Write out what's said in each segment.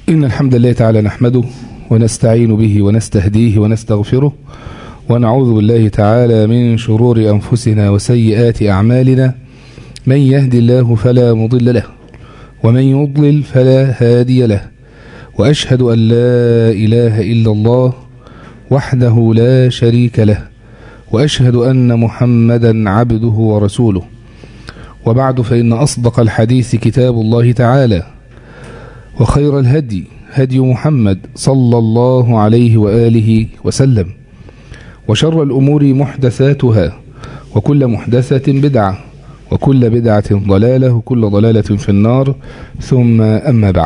إن الحمد لله تعالى نحمده ونستعين به ونستهديه ونستغفره ونعوذ بالله تعالى من شرور أنفسنا وسيئات أعمالنا من يهدي الله فلا مضل له ومن يضلل فلا هادي له وأشهد أن لا إله إلا الله وحده لا شريك له وأشهد أن محمدا عبده ورسوله وبعد فإن أصدق الحديث كتاب الله تعالى وخير الهدي هدي محمد صلى الله عليه وآله وسلم وشر الأمور محدثاتها وكل محدثة بدعة وكل بدعة ضلالة وكل ضلالة في النار ثم أما بعد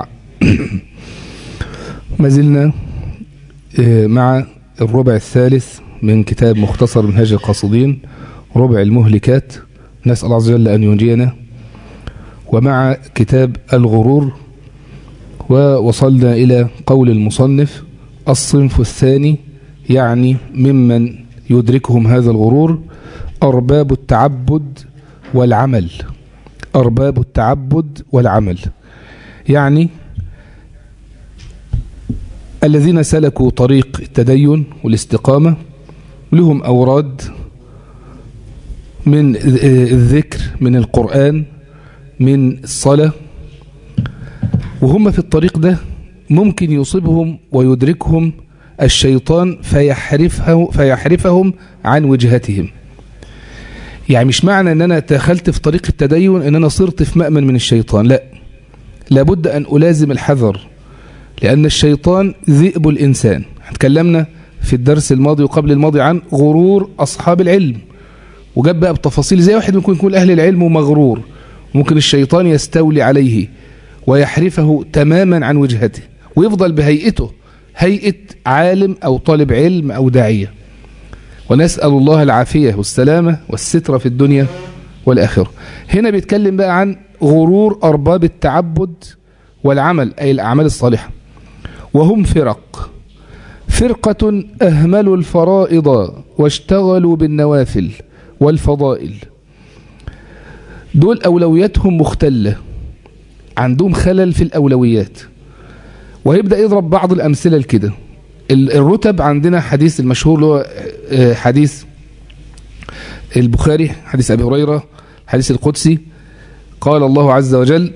ما زلنا مع الربع الثالث من كتاب مختصر منهاج القاصدين ربع المهلكات نسأل الله عز وجل أن ينجينا ومع كتاب الغرور ووصلنا إلى قول المصنف الصنف الثاني يعني ممن يدركهم هذا الغرور أرباب التعبد والعمل أرباب التعبد والعمل يعني الذين سلكوا طريق التدين والاستقامة لهم أوراد من الذكر من القرآن من الصلاة وهم في الطريق ده ممكن يصيبهم ويدركهم الشيطان فيحرفه فيحرفهم عن وجهتهم يعني مش معنى ان انا دخلت في طريق التدين ان انا صرت في مأمن من الشيطان لا لابد ان الازم الحذر لان الشيطان ذئب الانسان اتكلمنا في الدرس الماضي وقبل الماضي عن غرور اصحاب العلم وجاب بقى بتفاصيل زي واحد ممكن يكون اهل العلم ومغرور ممكن الشيطان يستولي عليه ويحرفه تماما عن وجهته ويفضل بهيئته هيئة عالم أو طالب علم أو داعية ونسأل الله العافية والسلامة والستر في الدنيا والآخرة هنا بيتكلم بقى عن غرور أرباب التعبد والعمل أي الأعمال الصالحة وهم فرق فرقة أهملوا الفرائض واشتغلوا بالنوافل والفضائل دول أولوياتهم مختلة عندهم خلل في الأولويات وهيبدأ يضرب بعض الأمثلة لكده الرتب عندنا حديث المشهور اللي هو حديث البخاري حديث أبي هريرة حديث القدسي قال الله عز وجل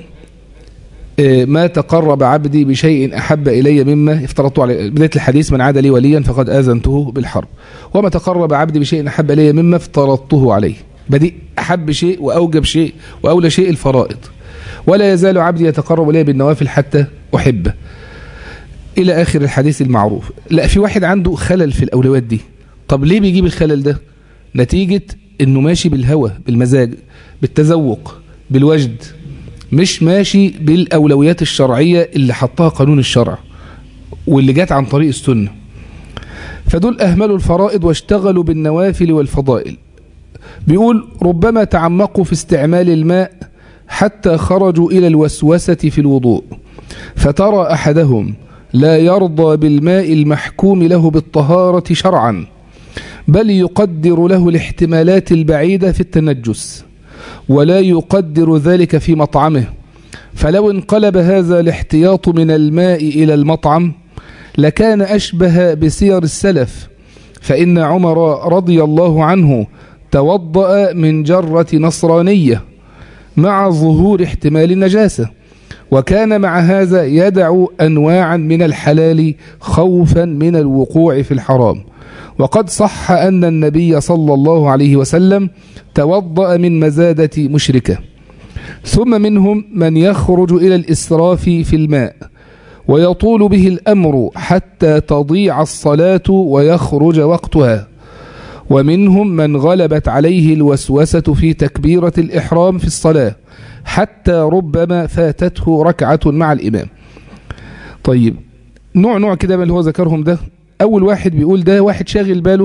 ما تقرب عبدي بشيء أحب إلي مما افترضته عليه بداية الحديث من عاد لي وليا فقد آذنته بالحرب وما تقرب عبدي بشيء أحب إلي مما افترضته عليه بدي أحب شيء وأوجب شيء وأولى شيء الفرائض ولا يزال عبدي يتقرب إلي بالنوافل حتى أحبه إلى آخر الحديث المعروف لا في واحد عنده خلل في الأولويات دي طب ليه بيجيب الخلل ده نتيجة إنه ماشي بالهوى بالمزاج بالتذوق بالوجد مش ماشي بالأولويات الشرعية اللي حطها قانون الشرع واللي جات عن طريق السنة فدول أهملوا الفرائض واشتغلوا بالنوافل والفضائل بيقول ربما تعمقوا في استعمال الماء حتى خرجوا إلى الوسوسة في الوضوء فترى أحدهم لا يرضى بالماء المحكوم له بالطهارة شرعا بل يقدر له الاحتمالات البعيدة في التنجس ولا يقدر ذلك في مطعمه فلو انقلب هذا الاحتياط من الماء إلى المطعم لكان أشبه بسير السلف فإن عمر رضي الله عنه توضأ من جرة نصرانية مع ظهور احتمال النجاسة وكان مع هذا يدع أنواعا من الحلال خوفا من الوقوع في الحرام وقد صح أن النبي صلى الله عليه وسلم توضأ من مزادة مشركة ثم منهم من يخرج إلى الإسراف في الماء ويطول به الأمر حتى تضيع الصلاة ويخرج وقتها ومنهم من غلبت عليه الوسوسة في تكبيرة الإحرام في الصلاة حتى ربما فاتته ركعة مع الإمام طيب نوع نوع كده من اللي هو ذكرهم ده أول واحد بيقول ده واحد شاغل باله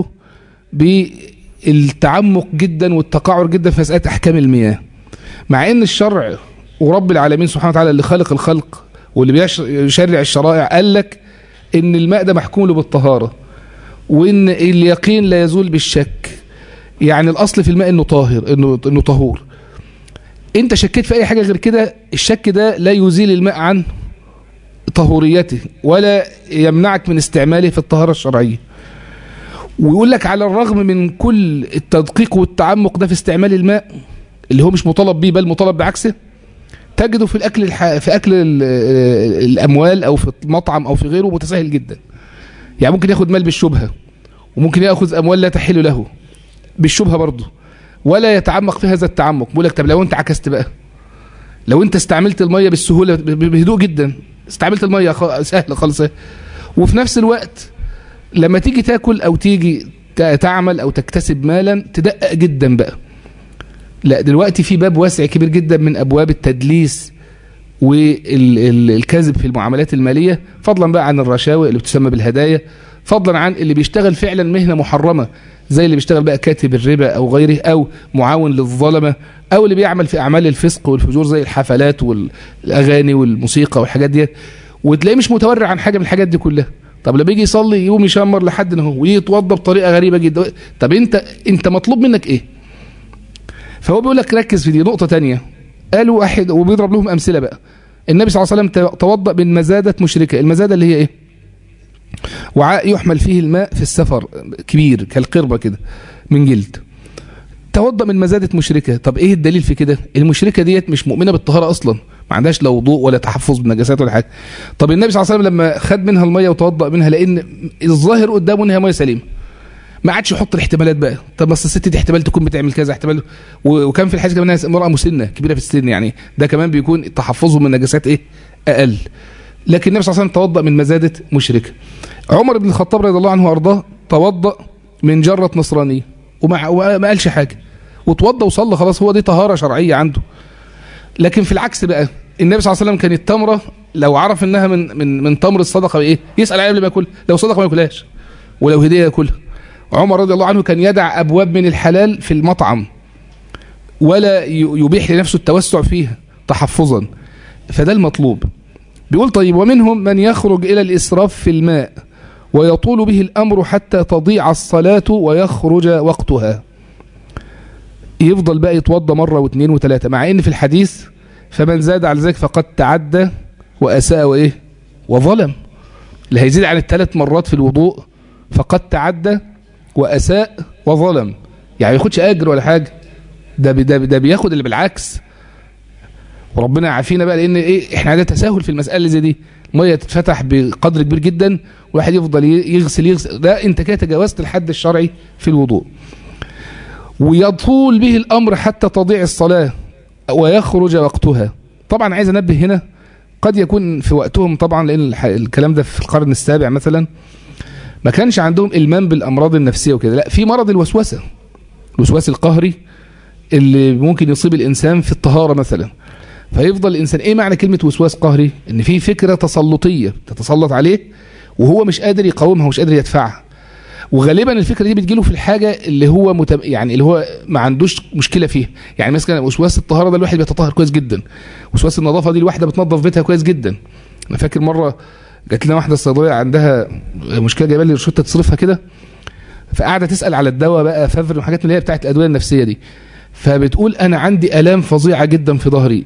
بالتعمق جدا والتقعر جدا في مسألة أحكام المياه مع أن الشرع ورب العالمين سبحانه وتعالى اللي خلق الخلق واللي بيشرع الشرائع قال لك ان الماء ده محكوم له بالطهارة وان اليقين لا يزول بالشك يعني الاصل في الماء انه طاهر انه انه طهور انت شكيت في اي حاجة غير كده الشك ده لا يزيل الماء عن طهوريته ولا يمنعك من استعماله في الطهارة الشرعية ويقول لك على الرغم من كل التدقيق والتعمق ده في استعمال الماء اللي هو مش مطالب به بل مطالب بعكسه تجده في الاكل الح... في اكل ال... الاموال او في المطعم او في غيره متساهل جدا يعني ممكن ياخد مال بالشبهه وممكن ياخذ اموال لا تحل له بالشبهه برضه ولا يتعمق في هذا التعمق بيقول لك طب لو انت عكست بقى لو انت استعملت الميه بالسهوله بهدوء جدا استعملت الميه سهل خالص وفي نفس الوقت لما تيجي تاكل او تيجي تعمل او تكتسب مالا تدقق جدا بقى لا دلوقتي في باب واسع كبير جدا من ابواب التدليس والكذب في المعاملات الماليه فضلا بقى عن الرشاوى اللي بتسمى بالهدايا فضلا عن اللي بيشتغل فعلا مهنه محرمه زي اللي بيشتغل بقى كاتب الربا او غيره او معاون للظلمه او اللي بيعمل في اعمال الفسق والفجور زي الحفلات والاغاني والموسيقى والحاجات دي وتلاقيه مش متورع عن حاجه من الحاجات دي كلها طب لما يجي يصلي يقوم يشمر لحد ان هو ويتوضى بطريقه غريبه جدا طب انت انت مطلوب منك ايه فهو بيقول لك ركز في دي نقطه تانية قالوا واحد وبيضرب لهم امثله بقى النبي صلى الله عليه وسلم توضأ من مزادة مشركة المزادة اللي هي ايه وعاء يحمل فيه الماء في السفر كبير كالقربة كده من جلد توضأ من مزادة مشركة طب ايه الدليل في كده المشركة ديت مش مؤمنة بالطهارة اصلا ما عندهاش لا وضوء ولا تحفظ بالنجاسات ولا حاجة طب النبي صلى الله عليه وسلم لما خد منها المية وتوضأ منها لان الظاهر قدامه انها مية سليمة ما عادش يحط الاحتمالات بقى طب بس الست دي احتمال تكون بتعمل كذا احتمال وكان في الحديث كمان انها امراه مسنه كبيره في السن يعني ده كمان بيكون تحفظه من النجاسات ايه اقل لكن النبي صلى الله عليه وسلم توضا من مزاده مشركه عمر بن الخطاب رضي الله عنه وارضاه توضا من جره نصرانيه وما وما قالش حاجه وتوضا وصلى خلاص هو دي طهاره شرعيه عنده لكن في العكس بقى النبي صلى الله عليه وسلم كان التمره لو عرف انها من من من تمر الصدقه ايه يسال عليها قبل ما ياكل لو صدقه ما ياكلهاش ولو هديه ياكلها عمر رضي الله عنه كان يدع أبواب من الحلال في المطعم ولا يبيح لنفسه التوسع فيها تحفظا فده المطلوب بيقول طيب ومنهم من يخرج إلى الإسراف في الماء ويطول به الأمر حتى تضيع الصلاة ويخرج وقتها يفضل بقى يتوضى مرة واثنين وثلاثة مع ان في الحديث فمن زاد على ذلك فقد تعدى وأساء وإيه وظلم اللي هيزيد عن الثلاث مرات في الوضوء فقد تعدى وأساء وظلم يعني ما ياخدش أجر ولا حاجة ده ده ده بياخد اللي بالعكس وربنا يعافينا بقى لان ايه احنا عندنا تساهل في المساله اللي زي دي ميه تتفتح بقدر كبير جدا والواحد يفضل يغسل يغسل ده انت كده تجاوزت الحد الشرعي في الوضوء ويطول به الامر حتى تضيع الصلاه ويخرج وقتها طبعا عايز انبه هنا قد يكون في وقتهم طبعا لان الكلام ده في القرن السابع مثلا ما كانش عندهم المام بالامراض النفسيه وكده لا في مرض الوسوسه الوسواس القهري اللي ممكن يصيب الانسان في الطهاره مثلا فيفضل الانسان ايه معنى كلمه وسواس قهري ان في فكره تسلطيه تتسلط عليه وهو مش قادر يقاومها ومش قادر يدفعها وغالبا الفكره دي بتجيله في الحاجه اللي هو متب... يعني اللي هو ما عندوش مشكله فيها يعني مثلا وسواس الطهاره ده الواحد بيتطهر كويس جدا وسواس النظافه دي الواحده بتنظف بيتها كويس جدا انا فاكر مره جات لنا واحده الصيدليه عندها مشكله جايبه لي روشته تصرفها كده فقاعده تسال على الدواء بقى فافر وحاجات من اللي هي بتاعت الادويه النفسيه دي فبتقول انا عندي الام فظيعه جدا في ظهري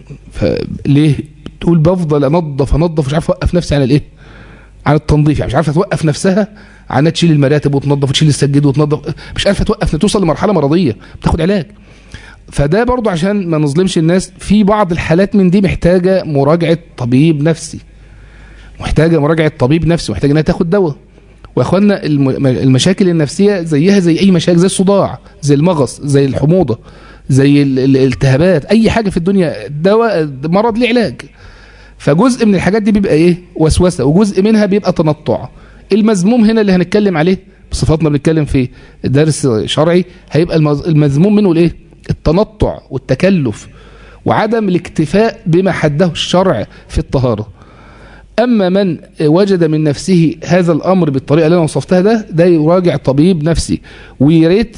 فليه تقول بفضل انظف انظف مش عارف اوقف نفسي على الايه على التنظيف يعني مش عارفه توقف نفسها على انها تشيل المراتب وتنظف وتشيل السجاد وتنظف مش عارفه توقف توصل لمرحله مرضيه بتاخد علاج فده برضو عشان ما نظلمش الناس في بعض الحالات من دي محتاجه مراجعه طبيب نفسي محتاجه مراجعه طبيب نفسي محتاجه انها تاخد دواء واخوانا المشاكل النفسيه زيها زي اي مشاكل زي الصداع زي المغص زي الحموضه زي الالتهابات اي حاجه في الدنيا دواء مرض ليه علاج فجزء من الحاجات دي بيبقى ايه وسوسه وجزء منها بيبقى تنطع المذموم هنا اللي هنتكلم عليه بصفاتنا بنتكلم في درس شرعي هيبقى المذموم منه الايه التنطع والتكلف وعدم الاكتفاء بما حده الشرع في الطهاره أما من وجد من نفسه هذا الأمر بالطريقة اللي أنا وصفتها ده ده يراجع طبيب نفسي ويريت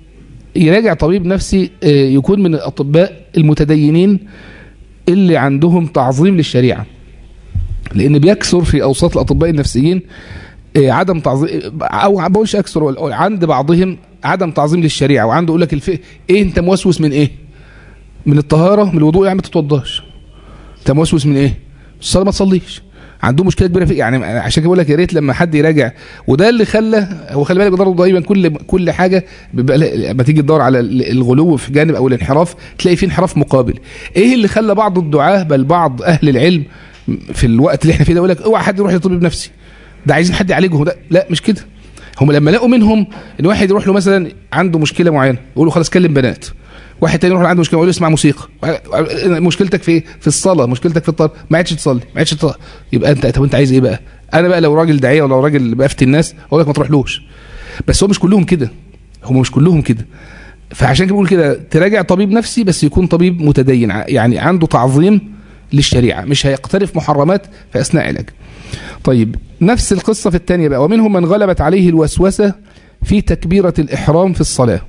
يراجع طبيب نفسي يكون من الأطباء المتدينين اللي عندهم تعظيم للشريعة لأن بيكثر في أوساط الأطباء النفسيين عدم تعظيم أو ما بقولش أكثر عند بعضهم عدم تعظيم للشريعة وعنده يقول لك الف... إيه أنت موسوس من إيه؟ من الطهارة من الوضوء يا عم ما تتوضاش أنت موسوس من إيه؟ الصلاة ما تصليش عنده مشكله كبيره في يعني عشان كده بقول لك يا ريت لما حد يراجع وده اللي خلى هو خلي بالك برضه دايما كل كل حاجه بيبقى لما تيجي تدور على الغلو في جانب او الانحراف تلاقي في انحراف مقابل ايه اللي خلى بعض الدعاه بل بعض اهل العلم في الوقت اللي احنا فيه ده يقول لك اوعى حد يروح لطبيب نفسي ده عايزين حد يعالجه ده لا مش كده هم لما لقوا منهم ان واحد يروح له مثلا عنده مشكله معينه يقول له خلاص كلم بنات واحد تاني يروح عنده مشكله يقول له اسمع موسيقى مشكلتك في في الصلاه مشكلتك في الطلب ما عادش تصلي ما عادش تصلي يبقى انت طب انت عايز ايه بقى انا بقى لو راجل داعيه ولا راجل بفتي الناس اقول لك ما تروحلوش بس هو مش كلهم كده هم مش كلهم كده فعشان كده بقول كده تراجع طبيب نفسي بس يكون طبيب متدين يعني عنده تعظيم للشريعه مش هيقترف محرمات في اثناء علاجه طيب نفس القصه في الثانيه بقى ومنهم من غلبت عليه الوسوسه في تكبيره الاحرام في الصلاه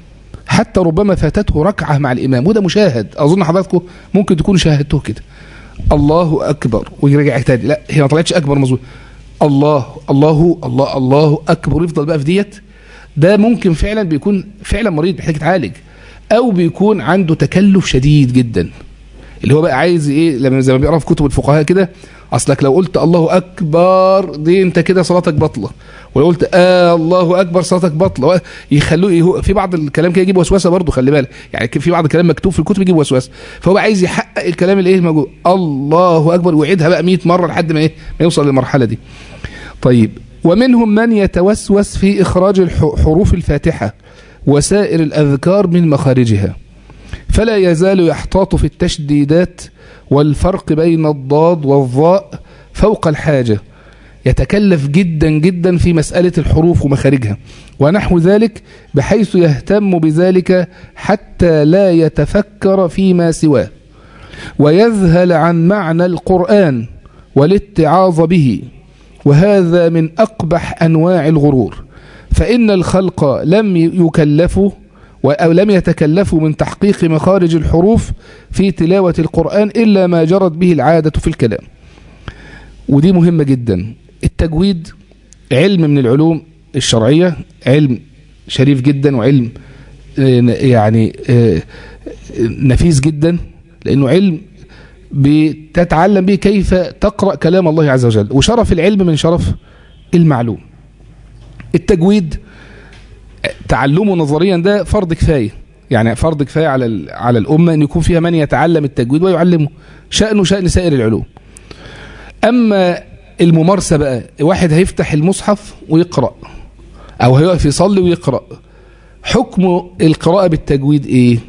حتى ربما فاتته ركعة مع الإمام وده مشاهد أظن حضراتكم ممكن تكونوا شاهدتوه كده الله أكبر ويرجع تاني لا هي ما طلعتش أكبر مظبوط الله الله الله الله أكبر يفضل بقى في ديت ده ممكن فعلا بيكون فعلا مريض محتاج يتعالج أو بيكون عنده تكلف شديد جدا اللي هو بقى عايز ايه لما زي ما بيقرا في كتب الفقهاء كده اصلك لو قلت الله اكبر دي انت كده صلاتك بطله ولو قلت آه الله اكبر صلاتك بطله يخلوه في بعض الكلام كده يجيب وسوسه برضه خلي بالك يعني في بعض الكلام مكتوب في الكتب يجيب وسوسه فهو عايز يحقق الكلام اللي ايه موجود الله اكبر ويعيدها بقى 100 مره لحد ما ايه ما يوصل للمرحله دي طيب ومنهم من يتوسوس في اخراج حروف الفاتحه وسائر الاذكار من مخارجها فلا يزال يحتاط في التشديدات والفرق بين الضاد والظاء فوق الحاجة يتكلف جدا جدا في مسألة الحروف ومخارجها ونحو ذلك بحيث يهتم بذلك حتى لا يتفكر فيما سواه ويذهل عن معنى القرآن والاتعاظ به وهذا من أقبح أنواع الغرور فإن الخلق لم يكلفوا أو لم يتكلفوا من تحقيق مخارج الحروف في تلاوة القرآن إلا ما جرت به العادة في الكلام ودي مهمة جدا التجويد علم من العلوم الشرعية علم شريف جدا وعلم يعني نفيس جدا لأنه علم بتتعلم به كيف تقرأ كلام الله عز وجل وشرف العلم من شرف المعلوم التجويد تعلمه نظريا ده فرض كفايه يعني فرض كفايه على على الامه ان يكون فيها من يتعلم التجويد ويعلمه شانه شان سائر العلوم اما الممارسه بقى واحد هيفتح المصحف ويقرا او هيقف يصلي ويقرا حكم القراءه بالتجويد ايه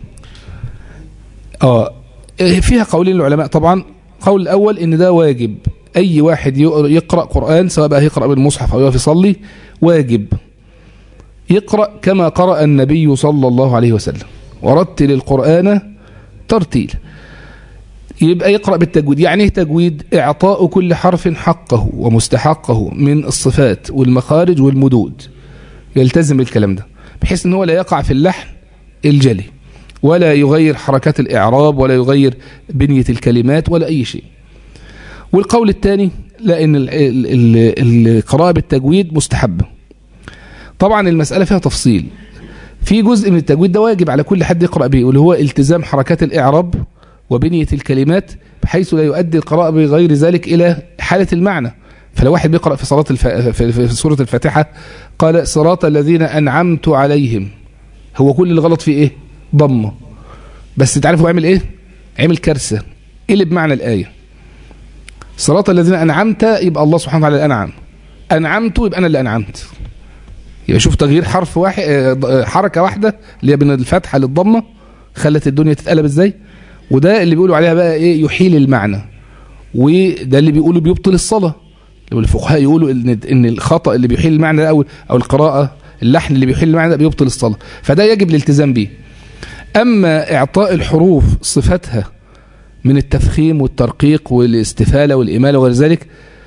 اه فيها قولين العلماء طبعا قول الاول ان ده واجب اي واحد يقرا قران سواء بقى يقرا بالمصحف او يقف يصلي واجب يقرأ كما قرأ النبي صلى الله عليه وسلم ورتل القرآن ترتيل يبقى يقرأ بالتجويد يعني ايه تجويد اعطاء كل حرف حقه ومستحقه من الصفات والمخارج والمدود يلتزم الكلام ده بحيث ان هو لا يقع في اللحن الجلي ولا يغير حركات الإعراب ولا يغير بنية الكلمات ولا أي شيء والقول الثاني لأن القراءة بالتجويد مستحبة طبعا المسألة فيها تفصيل في جزء من التجويد ده واجب على كل حد يقرأ به واللي هو التزام حركات الإعراب وبنية الكلمات بحيث لا يؤدي القراءة بغير ذلك إلى حالة المعنى فلو واحد بيقرأ في صلاة الف... في سورة الفاتحة قال صراط الذين أنعمت عليهم هو كل اللي غلط فيه إيه ضمه بس تعرفوا عمل إيه عمل كارثة قلب معنى الآية صراط الذين أنعمت يبقى الله سبحانه وتعالى أنعم أنعمت يبقى أنا اللي أنعمت يبقى شوف تغيير حرف واحد حركة واحدة اللي هي من الفتحة للضمة خلت الدنيا تتقلب ازاي وده اللي بيقولوا عليها بقى ايه يحيل المعنى وده اللي بيقولوا بيبطل الصلاة الفقهاء يقولوا ان ان الخطأ اللي بيحيل المعنى ده او او القراءة اللحن اللي بيحيل المعنى ده بيبطل الصلاة فده يجب الالتزام به اما اعطاء الحروف صفاتها من التفخيم والترقيق والاستفالة والإمالة وغير ذلك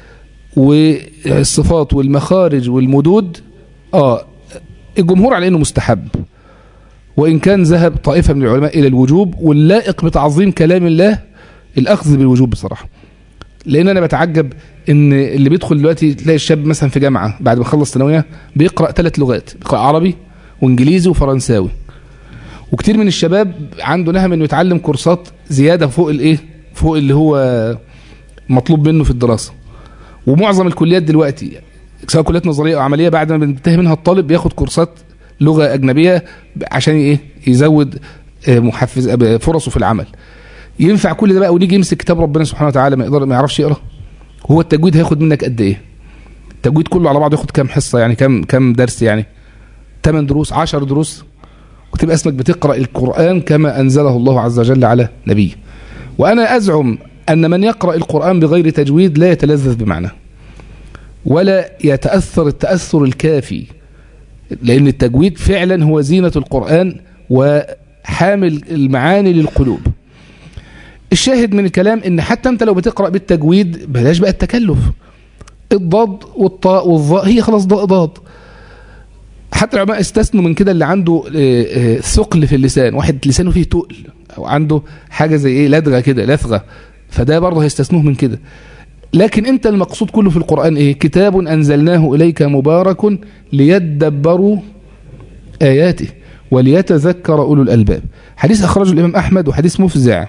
والصفات والمخارج والمدود اه الجمهور على انه مستحب وان كان ذهب طائفه من العلماء الى الوجوب واللائق بتعظيم كلام الله الاخذ بالوجوب بصراحه لان انا بتعجب ان اللي بيدخل دلوقتي تلاقي الشاب مثلا في جامعه بعد ما خلص ثانويه بيقرا ثلاث لغات بيقرا عربي وانجليزي وفرنساوي وكتير من الشباب عنده نهم انه يتعلم كورسات زياده فوق الايه فوق اللي هو مطلوب منه في الدراسه ومعظم الكليات دلوقتي سواء كليات نظريه او عمليه بعد ما بينتهي منها الطالب بياخد كورسات لغه اجنبيه عشان ايه يزود محفز فرصه في العمل ينفع كل ده بقى ونيجي يمسك كتاب ربنا سبحانه وتعالى ما يقدر ما يعرفش يقرا هو التجويد هياخد منك قد ايه التجويد كله على بعضه ياخد كام حصه يعني كام كام درس يعني 8 دروس 10 دروس وتبقى اسمك بتقرا القران كما انزله الله عز وجل على نبيه وانا ازعم ان من يقرا القران بغير تجويد لا يتلذذ بمعناه ولا يتاثر التاثر الكافي لان التجويد فعلا هو زينه القران وحامل المعاني للقلوب الشاهد من الكلام ان حتى انت لو بتقرا بالتجويد بلاش بقى التكلف الضاد والطاء والظاء هي خلاص ضاء ضاد حتى العلماء استثنوا من كده اللي عنده ثقل في اللسان واحد لسانه فيه تقل او عنده حاجه زي ايه لدغه كده لثغه فده برضه هيستثنوه من كده لكن انت المقصود كله في القران ايه كتاب انزلناه اليك مبارك ليدبروا اياته وليتذكر اولو الالباب حديث اخرجه الامام احمد وحديث مفزع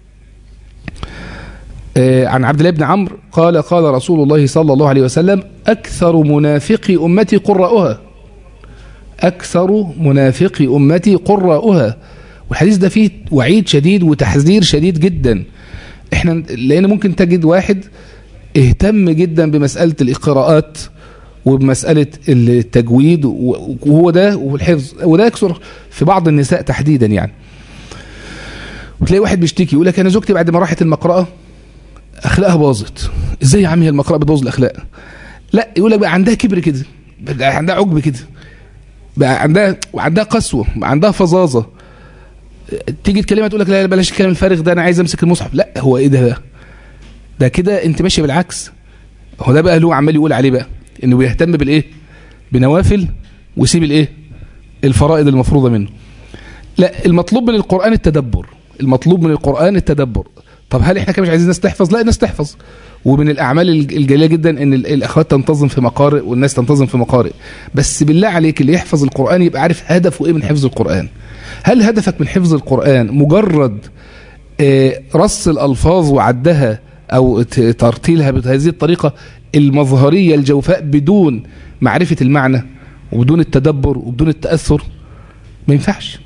عن عبد الله بن عمرو قال قال رسول الله صلى الله عليه وسلم أكثر منافقي أمتي قراؤها أكثر منافقي أمتي قراؤها والحديث ده فيه وعيد شديد وتحذير شديد جدا احنا لأن ممكن تجد واحد اهتم جدا بمسألة القراءات وبمسألة التجويد وهو ده والحفظ وده يكثر في بعض النساء تحديدا يعني وتلاقي واحد بيشتكي يقول لك انا زوجتي بعد ما راحت المقرأة اخلاقها باظت ازاي يا عم هي المقرأة بتبوظ الاخلاق لا يقول لك بقى عندها كبر كده بقى عندها عجب كده بقى عندها وعندها قسوه بقى عندها فظاظه تيجي تكلمها تقول لك لا بلاش الكلام الفارغ ده انا عايز امسك المصحف لا هو ايه ده بقى ده كده انت ماشي بالعكس هو ده بقى اللي هو عمال يقول عليه بقى انه بيهتم بالايه بنوافل ويسيب الايه الفرائض المفروضه منه لا المطلوب من القران التدبر المطلوب من القران التدبر طب هل احنا كده مش عايزين الناس تحفظ لا الناس تحفظ ومن الاعمال الجليله جدا ان الاخوات تنتظم في مقارئ والناس تنتظم في مقارئ بس بالله عليك اللي يحفظ القران يبقى عارف هدفه ايه من حفظ القران هل هدفك من حفظ القران مجرد رص الالفاظ وعدها او ترتيلها بهذه الطريقه المظهريه الجوفاء بدون معرفه المعنى وبدون التدبر وبدون التاثر ما ينفعش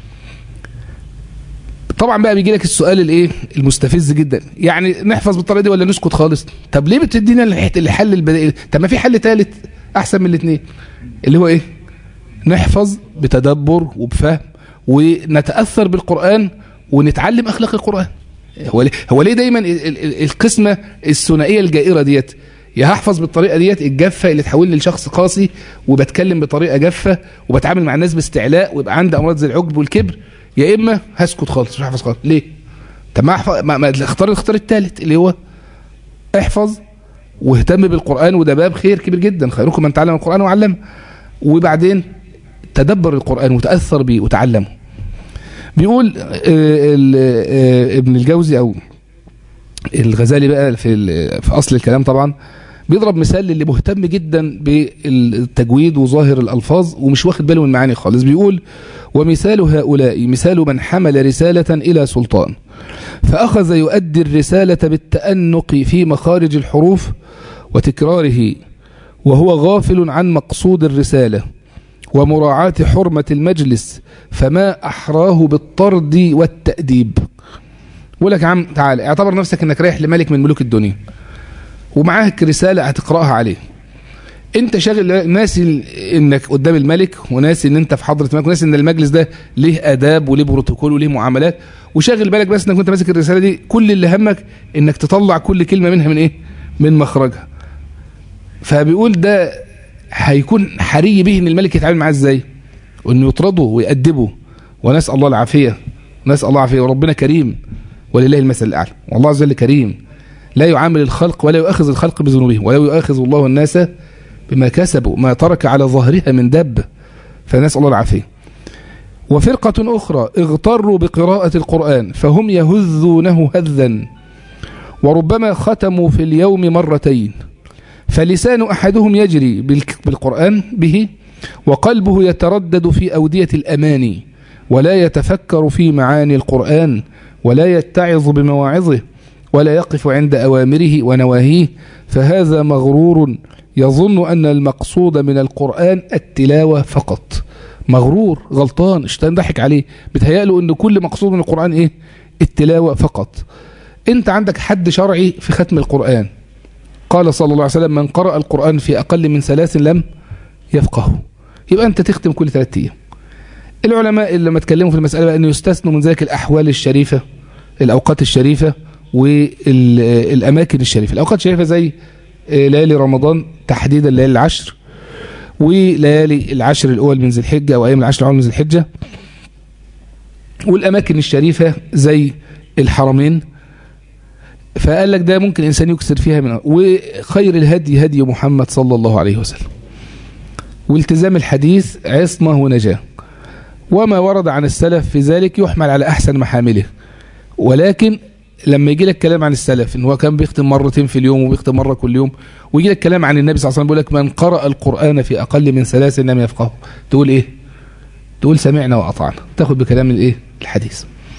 طبعا بقى بيجي لك السؤال الايه المستفز جدا يعني نحفظ بالطريقه دي ولا نسكت خالص طب ليه بتدينا الحل البدائي طب ما في حل ثالث احسن من الاثنين اللي هو ايه نحفظ بتدبر وبفهم ونتاثر بالقران ونتعلم اخلاق القران هو ليه هو ليه دايما القسمه الثنائيه الجائره ديت يا هحفظ بالطريقه ديت الجافه اللي تحولني لشخص قاسي وبتكلم بطريقه جافه وبتعامل مع الناس باستعلاء ويبقى عندي امراض زي العجب والكبر يا اما هسكت خالص مش هحفظ خالص ليه طب ما احفظ ما, ما اختار الاختيار الثالث اللي هو احفظ واهتم بالقران وده باب خير كبير جدا خيركم من تعلم القران وعلمه وبعدين تدبر القران وتاثر به وتعلمه بيقول ابن الجوزي او الغزالي بقى في في اصل الكلام طبعا بيضرب مثال للي مهتم جدا بالتجويد وظاهر الالفاظ ومش واخد باله من المعاني خالص بيقول ومثال هؤلاء مثال من حمل رسالة إلى سلطان فأخذ يؤدي الرسالة بالتأنق في مخارج الحروف وتكراره وهو غافل عن مقصود الرسالة ومراعاة حرمة المجلس فما أحراه بالطرد والتأديب بقول لك يا عم تعال اعتبر نفسك انك رايح لملك من ملوك الدنيا ومعاك رسالة هتقرأها عليه انت شاغل ناسي انك قدام الملك وناسي ان انت في حضره الملك وناسي ان المجلس ده ليه اداب وليه بروتوكول وليه معاملات وشاغل بالك بس انك وانت ماسك الرساله دي كل اللي همك انك تطلع كل كلمه منها من ايه من مخرجها فبيقول ده هيكون حري به ان الملك يتعامل معاه ازاي وانه يطرده ويأدبه ونسال الله العافيه نسال الله العافيه وربنا كريم ولله المثل الاعلى والله عز وجل كريم لا يعامل الخلق ولا يؤاخذ الخلق بذنوبهم ولا يؤاخذ الله الناس بما كسبوا ما ترك على ظهرها من دب فنسأل الله العافية وفرقة أخرى اغتروا بقراءة القرآن فهم يهذونه هذا وربما ختموا في اليوم مرتين فلسان أحدهم يجري بالقرآن به وقلبه يتردد في أودية الأماني ولا يتفكر في معاني القرآن ولا يتعظ بمواعظه ولا يقف عند أوامره ونواهيه فهذا مغرور يظن أن المقصود من القرآن التلاوة فقط مغرور غلطان اشتان ضحك عليه بتهيأله أن كل مقصود من القرآن إيه التلاوة فقط انت عندك حد شرعي في ختم القرآن قال صلى الله عليه وسلم من قرأ القرآن في أقل من ثلاث لم يفقهه يبقى أنت تختم كل ثلاثة أيام العلماء اللي لما اتكلموا في المسألة بقى أنه يستثنوا من ذلك الأحوال الشريفة الأوقات الشريفة والأماكن الشريفة الأوقات الشريفة زي ليالي رمضان تحديدا ليالي العشر وليالي العشر الأول من ذي الحجة أو أيام العشر الأول من ذي الحجة والأماكن الشريفة زي الحرمين فقال لك ده ممكن الإنسان يكسر فيها من وخير الهدي هدي محمد صلى الله عليه وسلم والتزام الحديث عصمة ونجاة وما ورد عن السلف في ذلك يحمل على أحسن محامله ولكن لما يجي لك كلام عن السلف ان هو كان بيختم مرتين في اليوم وبيختم مره كل يوم ويجي لك كلام عن النبي صلى الله عليه وسلم بيقول لك من قرأ القرآن في أقل من ثلاث لم يفقهه تقول إيه تقول سمعنا وأطعنا تاخد بكلام الإيه الحديث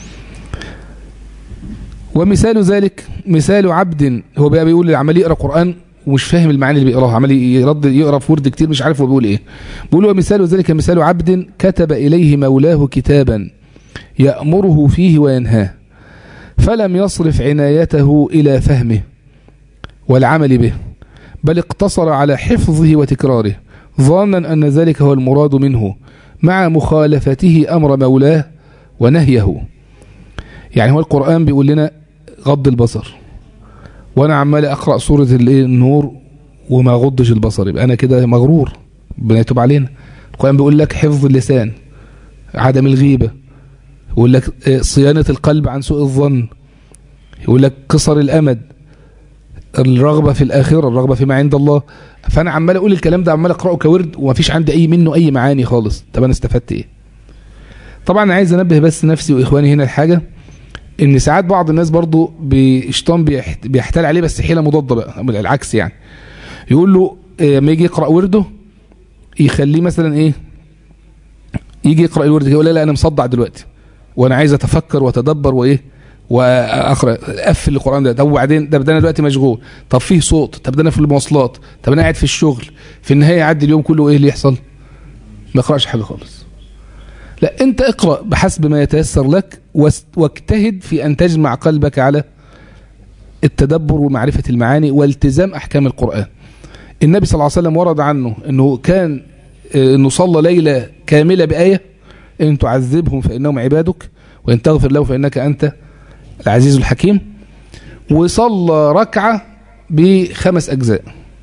ومثال ذلك مثال عبد هو بقى بيقول عمال يقرأ قرآن ومش فاهم المعاني اللي بيقراها عمال يرد يقرا في ورد كتير مش عارف هو بيقول ايه بيقول ومثال ذلك مثال عبد كتب اليه مولاه كتابا يأمره فيه وينهاه فلم يصرف عنايته إلى فهمه والعمل به بل اقتصر على حفظه وتكراره ظانا أن ذلك هو المراد منه مع مخالفته أمر مولاه ونهيه يعني هو القرآن بيقول لنا غض البصر وأنا عمال أقرأ سورة النور وما غضش البصر يبقى أنا كده مغرور ربنا يتوب علينا القرآن بيقول لك حفظ اللسان عدم الغيبة يقول لك صيانة القلب عن سوء الظن يقول لك قصر الأمد الرغبة في الآخرة الرغبة فيما عند الله فأنا عمال أقول الكلام ده عمال أقرأه كورد ومفيش عندي أي منه أي معاني خالص طب أنا استفدت إيه طبعا عايز أنبه بس نفسي وإخواني هنا الحاجة إن ساعات بعض الناس برضو بشيطان بيحتال عليه بس حيلة مضادة بقى العكس يعني يقول له لما يجي يقرأ ورده يخليه مثلا إيه يجي يقرأ الورد يقول لا لا أنا مصدع دلوقتي وانا عايز اتفكر واتدبر وايه واقرا اقفل القران ده طب وبعدين ده انا دلوقتي مشغول طب فيه صوت طب ده انا في المواصلات طب انا قاعد في الشغل في النهايه يعدي اليوم كله ايه اللي يحصل ما اقراش حاجه خالص لا انت اقرا بحسب ما يتيسر لك واجتهد في ان تجمع قلبك على التدبر ومعرفه المعاني والتزام احكام القران النبي صلى الله عليه وسلم ورد عنه انه كان انه صلى ليله كامله بايه إن تعذبهم فإنهم عبادك وإن تغفر له فإنك أنت العزيز الحكيم وصلى ركعة بخمس أجزاء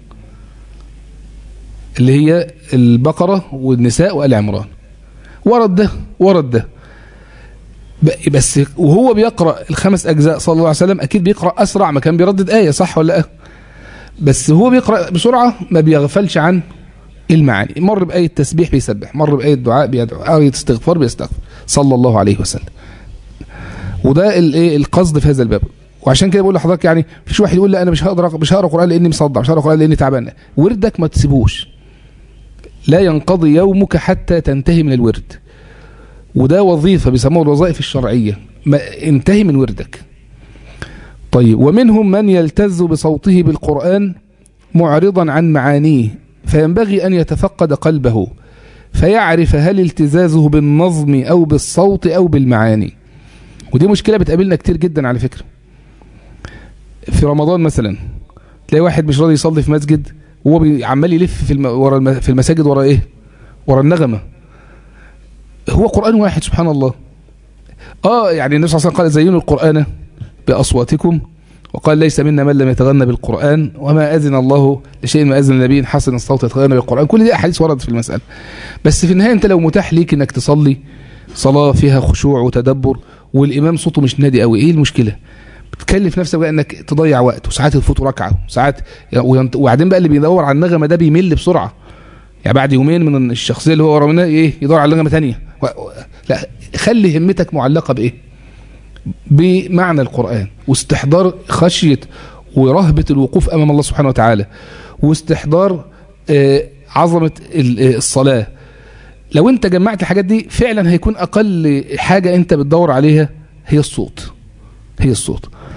اللي هي البقرة والنساء وآل عمران ورد ده ورد ده بس وهو بيقرأ الخمس أجزاء صلى الله عليه وسلم أكيد بيقرأ أسرع ما كان بيردد آية صح ولا لا بس هو بيقرأ بسرعة ما بيغفلش عن المعاني مر بآية تسبيح بيسبح مر بآية دعاء بيدعو آية استغفار بيستغفر صلى الله عليه وسلم وده الايه القصد في هذا الباب وعشان كده بقول لحضرتك يعني مفيش واحد يقول لا انا مش هقدر مش هقرا قران لاني مصدع مش هقرا قران لاني تعبان وردك ما تسيبوش لا ينقضي يومك حتى تنتهي من الورد وده وظيفه بيسموها الوظائف الشرعيه ما انتهي من وردك طيب ومنهم من يلتز بصوته بالقران معرضا عن معانيه فينبغي أن يتفقد قلبه فيعرف هل التزازه بالنظم أو بالصوت أو بالمعاني ودي مشكلة بتقابلنا كتير جدا على فكرة في رمضان مثلا تلاقي واحد مش راضي يصلي في مسجد وهو عمال يلف في الم... ورا الم... في المساجد ورا ايه ورا النغمة هو قرآن واحد سبحان الله اه يعني النبي صلى الله عليه وسلم قال زينوا القرآن بأصواتكم وقال ليس منا من لم يتغنى بالقرآن وما أذن الله لشيء ما أذن النبي حسن الصوت يتغنى بالقرآن كل دي أحاديث وردت في المسألة بس في النهاية أنت لو متاح ليك أنك تصلي صلاة فيها خشوع وتدبر والإمام صوته مش نادي قوي إيه المشكلة بتكلف نفسك بقى انك تضيع وقت وساعات تفوت ركعه وساعات وبعدين بقى اللي بيدور على النغمه ده بيمل بسرعه يعني بعد يومين من الشخصيه اللي هو ورا منها ايه يدور على نغمه ثانيه لا خلي همتك معلقه بايه بمعنى القرآن واستحضار خشية ورهبة الوقوف أمام الله سبحانه وتعالى واستحضار عظمة الصلاة لو انت جمعت الحاجات دي فعلا هيكون أقل حاجة انت بتدور عليها هي الصوت هي الصوت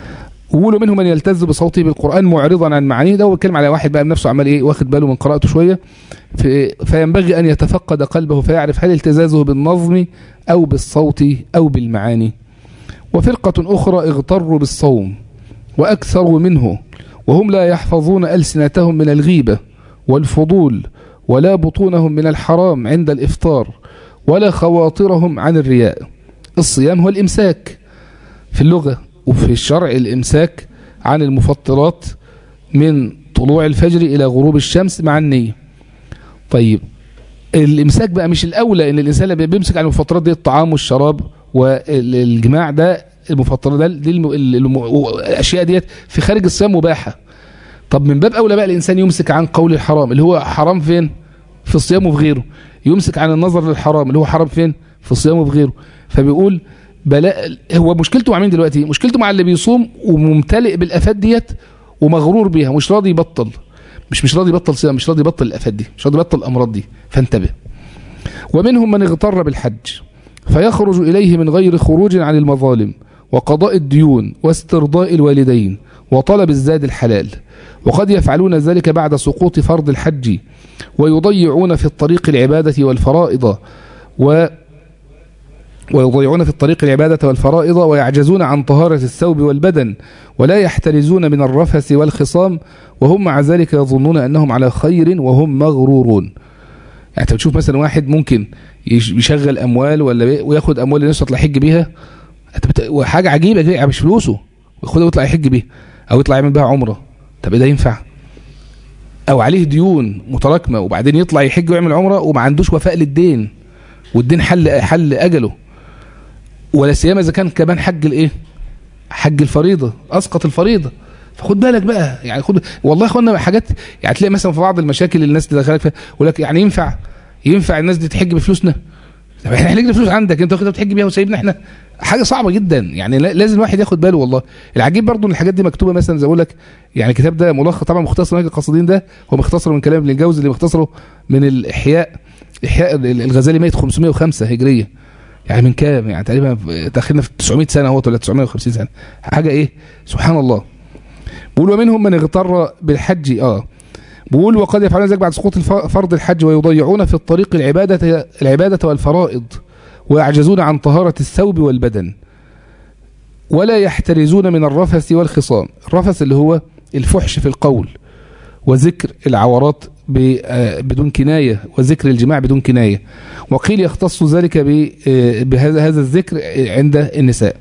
وقولوا منهم من يلتز بصوته بالقرآن معرضا عن معانيه ده هو بيتكلم على واحد بقى بنفسه عمال ايه واخد باله من قراءته شوية في فينبغي أن يتفقد قلبه فيعرف هل التزازه بالنظم أو بالصوت أو بالمعاني وفرقة أخرى اغتروا بالصوم وأكثروا منه وهم لا يحفظون ألسنتهم من الغيبة والفضول ولا بطونهم من الحرام عند الإفطار ولا خواطرهم عن الرياء الصيام هو الإمساك في اللغة وفي الشرع الإمساك عن المفطرات من طلوع الفجر إلى غروب الشمس مع النية طيب الإمساك بقى مش الأولى إن الإنسان لما بيمسك عن المفطرات دي الطعام والشراب والجماع ده المفطرات ده دي الم... الم... الأشياء ديت في خارج الصيام مباحة طب من باب أولى بقى الإنسان يمسك عن قول الحرام اللي هو حرام فين في الصيام وفي غيره يمسك عن النظر للحرام اللي هو حرام فين في الصيام وفي غيره فبيقول بلاء هو مشكلته مع مين دلوقتي مشكلته مع اللي بيصوم وممتلئ بالافات ديت ومغرور بيها مش راضي يبطل مش مش راضي يبطل صيام مش راضي يبطل الافات دي مش راضي يبطل الامراض دي فانتبه ومنهم من اغتر بالحج فيخرج اليه من غير خروج عن المظالم وقضاء الديون واسترضاء الوالدين وطلب الزاد الحلال وقد يفعلون ذلك بعد سقوط فرض الحج ويضيعون في الطريق العبادة والفرائض و ويضيعون في الطريق العبادة والفرائض ويعجزون عن طهارة الثوب والبدن ولا يحترزون من الرفث والخصام وهم مع ذلك يظنون أنهم على خير وهم مغرورون يعني انت بتشوف مثلا واحد ممكن يشغل أموال ولا وياخد أموال الناس يطلع يحج بيها حاجة عجيبة كده مش فلوسه وياخدها ويطلع يحج بيها أو يطلع يعمل بها عمرة طب إيه ده ينفع أو عليه ديون متراكمة وبعدين يطلع يحج ويعمل عمرة وما عندوش وفاء للدين والدين حل حل أجله ولا سيما اذا كان كمان حج الايه حج الفريضه اسقط الفريضه فخد بالك بقى يعني خد والله يا اخوانا حاجات يعني تلاقي مثلا في بعض المشاكل اللي الناس تدخلك فيها يقول لك يعني ينفع ينفع الناس دي تحج بفلوسنا طب احنا هنحج فلوس عندك انت واخدها بتحج بيها وسايبنا احنا حاجه صعبه جدا يعني لازم الواحد ياخد باله والله العجيب برضو ان الحاجات دي مكتوبه مثلا زي اقول لك يعني الكتاب ده ملخص طبعا مختصر منهج القاصدين ده هو مختصر من كلام ابن الجوزي اللي مختصره من الاحياء احياء الغزالي ميت 505 هجريه يعني من كام يعني تقريبا داخلنا في 900 سنه اهوت ولا 950 سنه حاجه ايه سبحان الله بيقول ومنهم من اغتر بالحج اه بيقول وقد يفعلون ذلك بعد سقوط فرض الحج ويضيعون في الطريق العباده العباده والفرائض ويعجزون عن طهاره الثوب والبدن ولا يحترزون من الرفث والخصام الرفث اللي هو الفحش في القول وذكر العورات بدون كناية وذكر الجماع بدون كناية وقيل يختص ذلك بهذا هذا الذكر عند النساء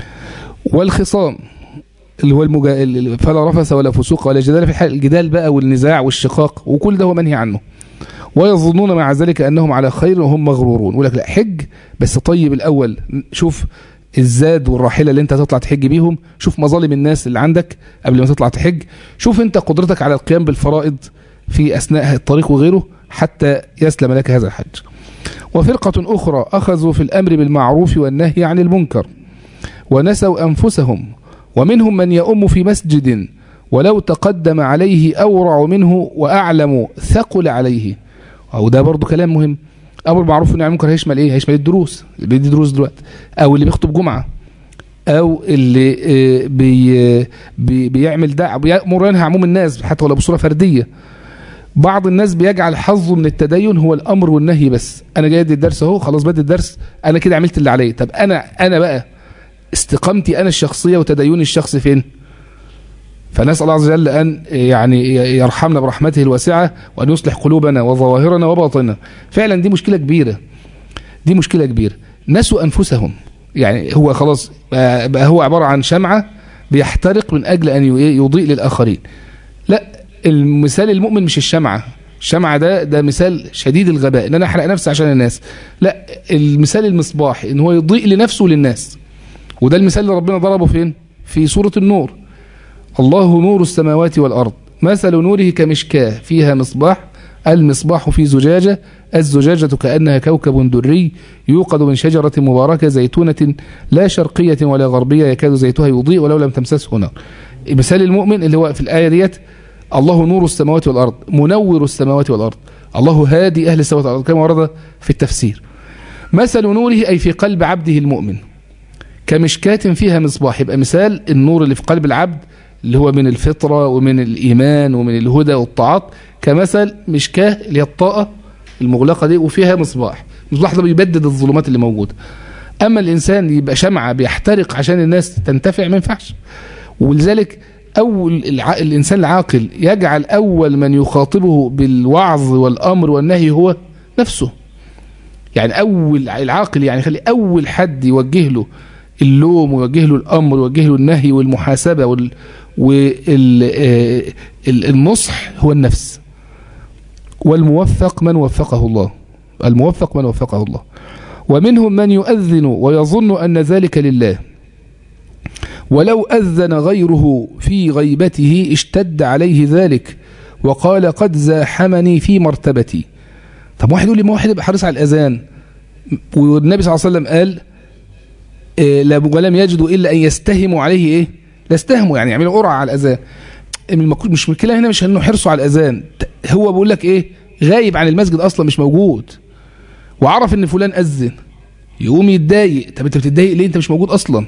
والخصام اللي هو المجا... فلا رفث ولا فسوق ولا جدال في الحال الجدال بقى والنزاع والشقاق وكل ده هو منهي عنه ويظنون مع ذلك أنهم على خير وهم مغرورون يقول لك لا حج بس طيب الأول شوف الزاد والراحله اللي انت هتطلع تحج بيهم شوف مظالم الناس اللي عندك قبل ما تطلع تحج شوف انت قدرتك على القيام بالفرائض في اثناء الطريق وغيره حتى يسلم لك هذا الحج وفرقة أخرى أخذوا في الأمر بالمعروف والنهي عن المنكر ونسوا أنفسهم ومنهم من يؤم في مسجد ولو تقدم عليه أورع منه وأعلم ثقل عليه أو ده برضو كلام مهم امر معروف ان المنكر هيشمل ايه هيشمل الدروس اللي بيدي دروس دلوقتي او اللي بيخطب جمعه او اللي بي بي بيعمل دعوه بيامر ينهى عموم الناس حتى ولو بصوره فرديه بعض الناس بيجعل حظه من التدين هو الامر والنهي بس انا جاي ادي الدرس اهو خلاص بدي الدرس انا كده عملت اللي عليا طب انا انا بقى استقامتي انا الشخصيه وتديني الشخصي فين فنسأل الله عز وجل أن يعني يرحمنا برحمته الواسعة وأن يصلح قلوبنا وظواهرنا وباطننا فعلا دي مشكلة كبيرة دي مشكلة كبيرة نسوا أنفسهم يعني هو خلاص بقى هو عبارة عن شمعة بيحترق من أجل أن يضيء للآخرين لا المثال المؤمن مش الشمعة الشمعة ده ده مثال شديد الغباء ان انا احرق نفسي عشان الناس لا المثال المصباح ان هو يضيء لنفسه وللناس وده المثال اللي ربنا ضربه فين في سورة النور الله نور السماوات والأرض مثل نوره كمشكاة فيها مصباح المصباح في زجاجة الزجاجة كأنها كوكب دري يوقد من شجرة مباركة زيتونة لا شرقية ولا غربية يكاد زيتها يضيء ولو لم تمسسه نار مثال المؤمن اللي هو في الآية ديت الله نور السماوات والأرض منور السماوات والأرض الله هادي أهل السماوات والأرض كما ورد في التفسير مثل نوره أي في قلب عبده المؤمن كمشكاة فيها مصباح يبقى مثال النور اللي في قلب العبد اللي هو من الفطرة ومن الإيمان ومن الهدى والطاعات كمثل مشكاة اللي هي الطاقة المغلقة دي وفيها مصباح المصباح ده بيبدد الظلمات اللي موجودة أما الإنسان يبقى شمعة بيحترق عشان الناس تنتفع ما ينفعش ولذلك أول الع... الإنسان العاقل يجعل أول من يخاطبه بالوعظ والأمر والنهي هو نفسه يعني أول العاقل يعني خلي أول حد يوجه له اللوم ويوجه له الأمر ويوجه له النهي والمحاسبة وال... والنصح هو النفس والموفق من وفقه الله الموفق من وفقه الله ومنهم من يؤذن ويظن أن ذلك لله ولو أذن غيره في غيبته اشتد عليه ذلك وقال قد زاحمني في مرتبتي طب واحد يقول لي ما واحد يبقى حريص على الأذان والنبي صلى الله عليه وسلم قال إيه ولم يجدوا إلا أن يستهموا عليه إيه لا استهموا يعني يعملوا قرعة على الأذان مش مشكلة هنا مش انه حرصوا على الأذان هو بيقول لك إيه غايب عن المسجد أصلا مش موجود وعرف ان فلان أذن يقوم يتضايق طب انت بتتضايق ليه انت مش موجود أصلا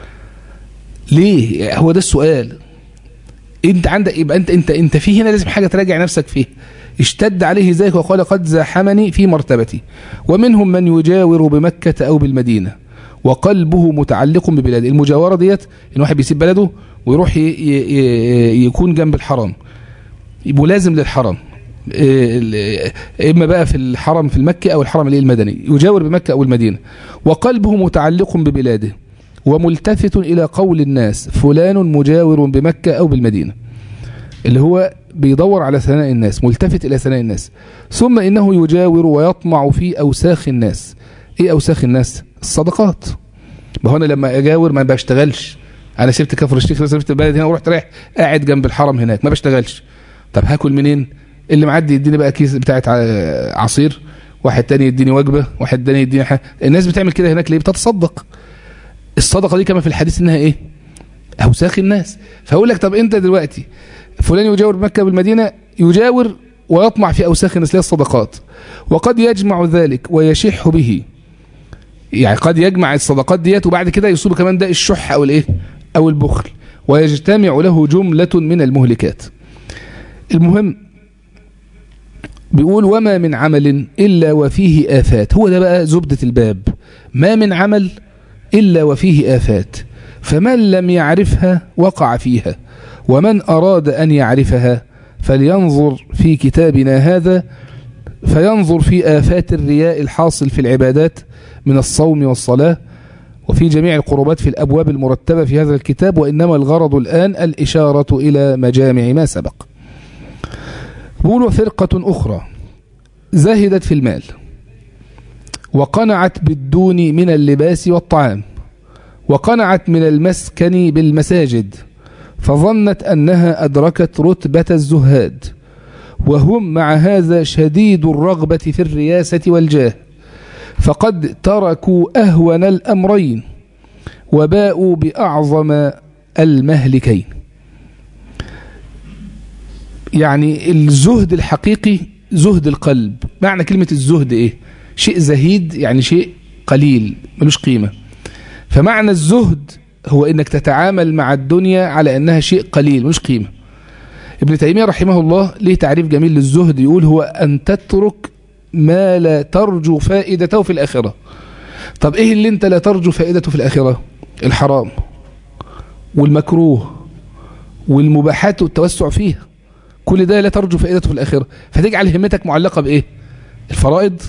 ليه هو ده السؤال انت عندك يبقى انت انت انت في هنا لازم حاجه تراجع نفسك فيه اشتد عليه ذلك وقال قد زاحمني في مرتبتي ومنهم من يجاور بمكة أو بالمدينة وقلبه متعلق ببلاده المجاورة ديت ان واحد بيسيب بلده ويروح ي ي يكون جنب الحرم يبقى لازم للحرم إما بقى في الحرم في المكة أو الحرم المدني يجاور بمكة أو المدينة وقلبه متعلق ببلاده وملتفت إلى قول الناس فلان مجاور بمكة أو بالمدينة اللي هو بيدور على ثناء الناس ملتفت إلى ثناء الناس ثم إنه يجاور ويطمع في أوساخ الناس إيه أوساخ الناس الصدقات ما هو أنا لما أجاور ما بشتغلش أنا سبت كفر الشيخ سبت البلد هنا ورحت رايح قاعد جنب الحرم هناك ما بشتغلش طب هاكل منين اللي معدي يديني بقى كيس بتاعت عصير واحد تاني يديني وجبة واحد تاني يديني حاجة الناس بتعمل كده هناك ليه بتتصدق الصدقة دي كما في الحديث انها ايه اوساخ الناس فاقول لك طب انت دلوقتي فلان يجاور بمكة بالمدينة يجاور ويطمع في اوساخ الناس ليه الصدقات وقد يجمع ذلك ويشح به يعني قد يجمع الصدقات ديت وبعد كده يصيب كمان ده الشح او الايه او البخل ويجتمع له جملة من المهلكات المهم بيقول وما من عمل إلا وفيه آفات هو ده بقى زبدة الباب ما من عمل إلا وفيه آفات فمن لم يعرفها وقع فيها ومن أراد أن يعرفها فلينظر في كتابنا هذا فينظر في آفات الرياء الحاصل في العبادات من الصوم والصلاة وفي جميع القربات في الأبواب المرتبة في هذا الكتاب وإنما الغرض الآن الإشارة إلى مجامع ما سبق بقول فرقة أخرى زهدت في المال وقنعت بالدون من اللباس والطعام وقنعت من المسكن بالمساجد فظنت أنها أدركت رتبة الزهاد وهم مع هذا شديد الرغبة في الرياسة والجاه فقد تركوا أهون الأمرين وباءوا بأعظم المهلكين يعني الزهد الحقيقي زهد القلب معنى كلمة الزهد ايه شيء زهيد يعني شيء قليل ملوش قيمة فمعنى الزهد هو انك تتعامل مع الدنيا على انها شيء قليل ملوش قيمة ابن تيمية رحمه الله ليه تعريف جميل للزهد يقول هو ان تترك ما لا ترجو فائدته في الآخرة طب ايه اللي انت لا ترجو فائدته في الآخرة الحرام والمكروه والمباحات والتوسع فيها كل ده لا ترجو فائدته في الآخرة فتجعل همتك معلقة بإيه الفرائض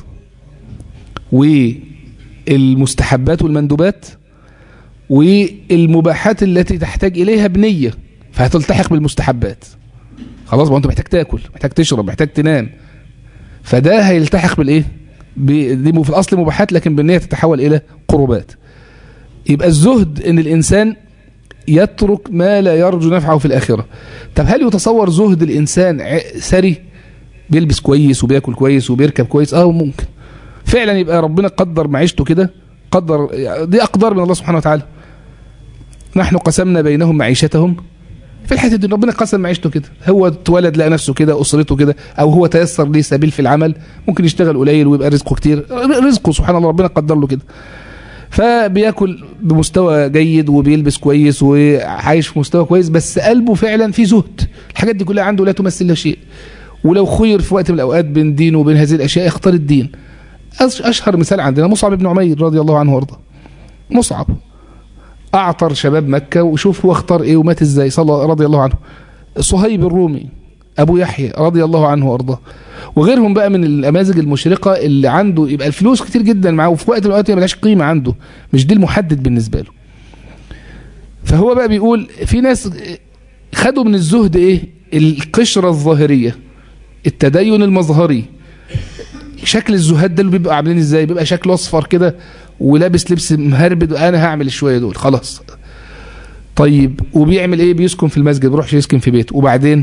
والمستحبات والمندوبات والمباحات التي تحتاج إليها بنية فهتلتحق بالمستحبات خلاص ما انت محتاج تاكل محتاج تشرب محتاج تنام فده هيلتحق بالايه دي في الاصل مباحات لكن بالنيه تتحول الى قربات يبقى الزهد ان الانسان يترك ما لا يرجو نفعه في الآخرة طب هل يتصور زهد الإنسان سري بيلبس كويس وبياكل كويس وبيركب كويس اه ممكن فعلا يبقى ربنا قدر معيشته كده قدر دي أقدار من الله سبحانه وتعالى نحن قسمنا بينهم معيشتهم في الحياة الدنيا ربنا قسم معيشته كده هو اتولد لقى نفسه كده أسرته كده أو هو تيسر ليه سبيل في العمل ممكن يشتغل قليل ويبقى رزقه كتير رزقه سبحان الله ربنا قدر له كده فبياكل بمستوى جيد وبيلبس كويس وعايش في مستوى كويس بس قلبه فعلا فيه زهد الحاجات دي كلها عنده لا تمثل له شيء ولو خير في وقت من الاوقات بين دين وبين هذه الاشياء يختار الدين اشهر مثال عندنا مصعب بن عمير رضي الله عنه وارضاه مصعب اعطر شباب مكه وشوف هو اختار ايه ومات ازاي صلى رضي الله عنه صهيب الرومي ابو يحيى رضي الله عنه وارضاه وغيرهم بقى من الامازج المشرقه اللي عنده يبقى الفلوس كتير جدا معاه وفي وقت من الاوقات ملهاش قيمه عنده مش دي المحدد بالنسبه له فهو بقى بيقول في ناس خدوا من الزهد ايه القشره الظاهريه التدين المظهري شكل الزهاد ده اللي بيبقى عاملين ازاي بيبقى شكله اصفر كده ولابس لبس مهربد انا هعمل الشويه دول خلاص طيب وبيعمل ايه بيسكن في المسجد بيروحش يسكن في بيته وبعدين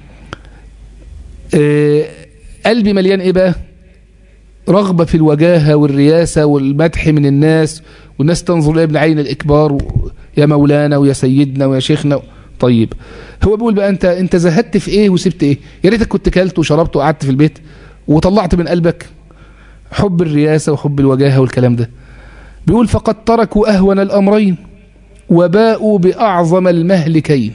آه قلبي مليان ايه بقى رغبة في الوجاهة والرياسة والمدح من الناس والناس تنظر لابن عين الإكبار و... يا مولانا ويا سيدنا ويا شيخنا طيب هو بيقول بقى انت انت زهدت في ايه وسبت ايه يا ريتك كنت كلت وشربت وقعدت في البيت وطلعت من قلبك حب الرياسة وحب الوجاهة والكلام ده بيقول فقد تركوا أهون الأمرين وباءوا بأعظم المهلكين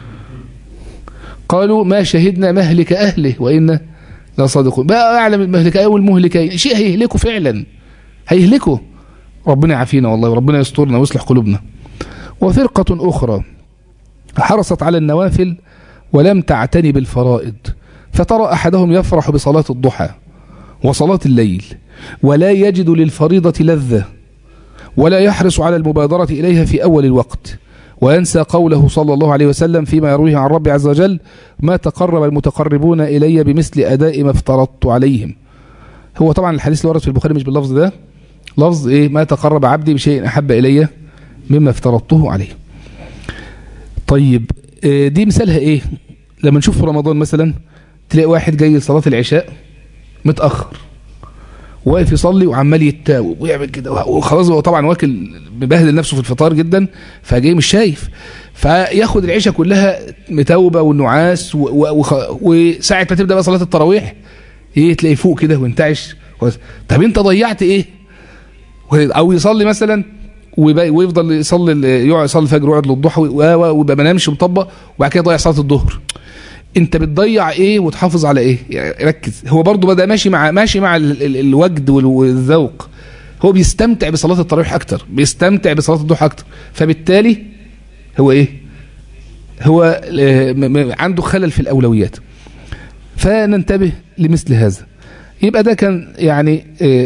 قالوا ما شهدنا مهلك أهله وإنا لا صادقون بقى أعلم المهلكين والمهلكين شيء هيهلكوا فعلا هيهلكوا ربنا يعافينا والله وربنا يسترنا ويصلح قلوبنا وفرقة أخرى حرصت على النوافل ولم تعتني بالفرائض فترى أحدهم يفرح بصلاة الضحى وصلاة الليل ولا يجد للفريضة لذة ولا يحرص على المبادرة إليها في أول الوقت وينسى قوله صلى الله عليه وسلم فيما يرويه عن ربي عز وجل ما تقرب المتقربون إلي بمثل أداء ما افترضت عليهم هو طبعا الحديث اللي ورد في البخاري مش باللفظ ده لفظ إيه ما تقرب عبدي بشيء أحب إلي مما افترضته عليه طيب دي مثالها إيه لما نشوف في رمضان مثلا تلاقي واحد جاي صلاة العشاء متأخر واقف يصلي وعمال يتاوب ويعمل كده وخلاص هو طبعا واكل مبهدل نفسه في الفطار جدا فجاي مش شايف فياخد العشاء كلها متوبه والنعاس وساعه ما تبدا بقى صلاه التراويح ايه تلاقي فوق كده وانتعش طب انت ضيعت ايه او يصلي مثلا ويفضل يصلي يقعد يصلي الفجر ويقعد للضحى ويبقى ما نامش مطبق وبعد كده يضيع صلاه الظهر انت بتضيع ايه وتحافظ على ايه يعني ركز هو برضه بدا ماشي مع ماشي مع ال ال الوجد والذوق هو بيستمتع بصلاه التراويح اكتر بيستمتع بصلاه الضحى اكتر فبالتالي هو ايه هو عنده خلل في الاولويات فننتبه لمثل هذا يبقى ده كان يعني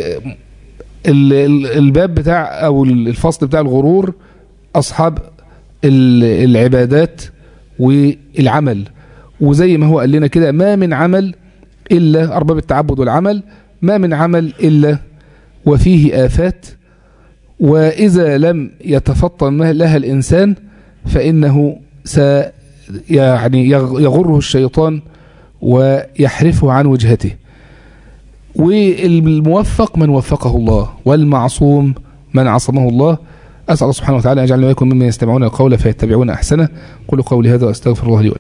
الباب بتاع او الفصل بتاع الغرور اصحاب العبادات والعمل وزي ما هو قال لنا كده ما من عمل إلا أرباب التعبد والعمل ما من عمل إلا وفيه آفات وإذا لم يتفطن لها الإنسان فإنه س يعني يغره الشيطان ويحرفه عن وجهته والموفق من وفقه الله والمعصوم من عصمه الله أسأل الله سبحانه وتعالى أن يجعلنا وإياكم ممن يستمعون القول فيتبعون أحسنه قولوا قولي هذا وأستغفر الله لي